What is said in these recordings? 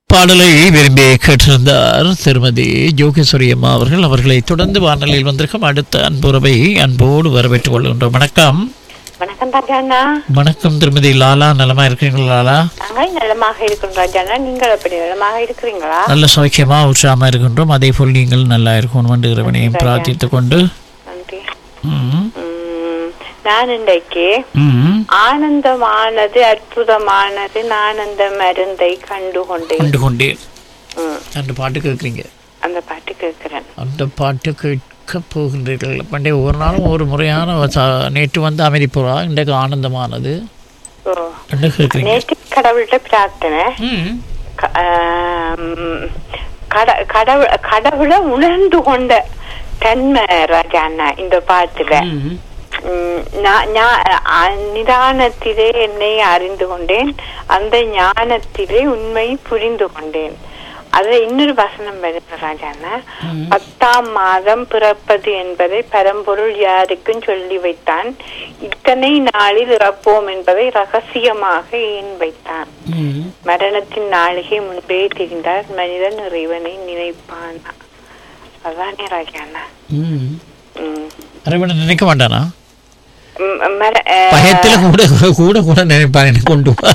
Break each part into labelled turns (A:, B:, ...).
A: பாடலை விரும்பி கேட்டிருந்தார் திருமதி யோகேஸ்வரி அம்மா அவர்கள் அவர்களை தொடர்ந்து வானொலியில் வந்திருக்கும் அடுத்த அன்புறவை அன்போடு வரவேற்றுக் கொள்கின்றோம் வணக்கம்
B: வணக்கம் ராஜாண்ணா
A: வணக்கம் திருமதி லாலா நலமா இருக்கிறீங்களா லாலா
B: நாங்கள் நலமாக இருக்கிறோம் ராஜாண்ணா நீங்கள் எப்படி நலமாக இருக்கிறீங்களா
A: நல்ல சௌக்கியமா உற்சாகமா இருக்கின்றோம் அதே போல் நீங்கள் நல்லா இருக்கணும் என்று இறைவனையும் பிரார்த்தித்துக் கொண்டு
B: நன்றி
A: ம்,
B: உம், நான் இன்றைக்கு
A: ம்,
B: ஆனந்தமானது அற்புதமானது நான் அந்த மருந்தை கண்டு கொண்டேன்
A: கண்டு கொண்டேன்
B: உம்,
A: அந்த பாட்டு கேட்குறீங்க
B: அந்த பாட்டு கேட்கிறேன்
A: அந்த பாட்டு கேட்க போகின்றீர்கள் பண்டே ஒரு நாளும் ஒரு முறையான ச- நேற்று வந்து அமைதிப்புறா இன்றைக்கு ஆனந்தமானது
B: ஓ
A: என்ன கேட்குறீங்க
B: நேற்று கடவுள்கிட்ட பிரார்த்தனை
A: ம்
B: க- ஆம், கட- கடவுள் கடவுளை உணர்ந்து கொண்ட தன்மை ராஜாண்ணா இந்த பாட்டுல
A: ம்
B: உம், நான் ஞா- அ- நிதானத்திலே என்னை அறிந்து கொண்டேன் அந்த ஞானத்திலே உண்மை புரிந்து கொண்டேன் அதுல இன்னொரு வசனம் வருது ராஜாண்ணா பத்தாம் மாதம் பிறப்பது என்பதை பரம்பொருள் யாருக்கும் சொல்லி வைத்தான் இத்தனை நாளில் இறப்போம் என்பதை ரகசியமாக ஏன் வைத்தான்
A: ம்
B: மரணத்தின் நாளிகை முன்பே தெரிந்தால் மனிதன் இறைவனை நினைப்பான் அதானே ராஜாண்ணா
A: ம்
B: உம்
A: அரவணை நினைக்க மாட்டானா
B: உம், மர- அஹ்,
A: பயத்துல கூட கூட கூட நினைப்பான் எனக்கு கொண்டு வா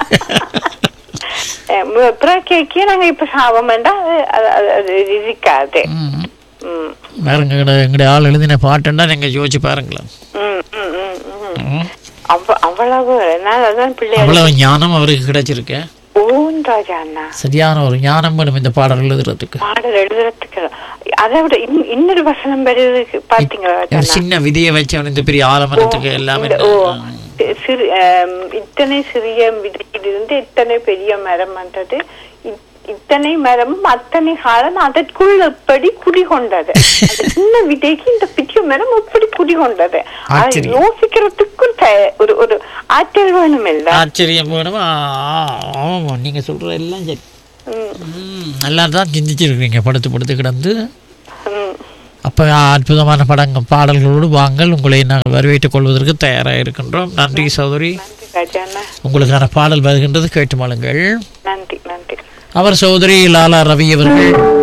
B: அஹ், மு- பிறக்கைக்கு நாங்க இப்ப சாபம் வேண்டாம் அது அது- அது இருக்காது
A: ம்.
B: உம்,
A: பாருங்க எங்கட எங்கட ஆள் எழுதின பாட்டுன்னா நீங்க யோசிச்சு பாருங்களேன்
B: உம், உம், உம், உம்.
A: ம்.
B: அவ்- அவ்வளவு நான் அதான் பிள்ளைகள்
A: அவ்வளவு ஞானம் அவருக்கு கிடைச்சிருக்கு
B: ஓன் ராஜா அண்ணா
A: சரியான ஒரு ஞானம் வேணும் இந்த பாடல் எழுதுறதுக்கு
B: பாடல் எழுதுறதுக்கு அதை விட இன்- இன்னொரு வசனம் வருது பாத்தீங்களா ராஜா
A: ஒரு
B: அண்ணா?
A: சின்ன விதியை வச்சு அவன் இந்த பெரிய ஆலமரத்துக்கு எல்லாமே
B: இந்த- ஓ சி- சிறு அஹ், இத்தனை சிறிய விதையிலிருந்து இத்தனை பெரிய மரம் வந்தது இ- இத்தனை மரமும் அத்தனை காலம் அதற்குள் எப்படி குடிகொண்டது அந்த சின்ன விதைக்கு இந்த பெரிய மரம் எப்படி குடிகொண்டது அதை
A: ஆச்சரியம்.
B: யோசிக்கிறதுக்கும் த- ஒரு ஒரு ஆற்றல் வேணும் இல்ல
A: ஆச்சரியம் வேணும் ஆ, ஆ, ஆமா நீங்க சொல்ற எல்லாம் சரி
B: ம்,
A: ம், நல்லா தான் சிந்திச்சிருக்கீங்க படுத்து படுத்து கிடந்து
B: ம்.
A: அப்போ அற்புதமான படங்கள் பாடல்களோடு வாங்கள் உங்களை நாங்கள் வரவேற்றுக் கொள்வதற்கு தயாராக இருக்கின்றோம் நன்றி சகோதரி
B: நன்றி ராஜாண்ணா
A: உங்களுக்கான பாடல் வருகின்றது கேட்டு மாளுங்கள்
B: நன்றி நன்றி
A: அவர் சகோதரி லாலா ரவி அவர்கள்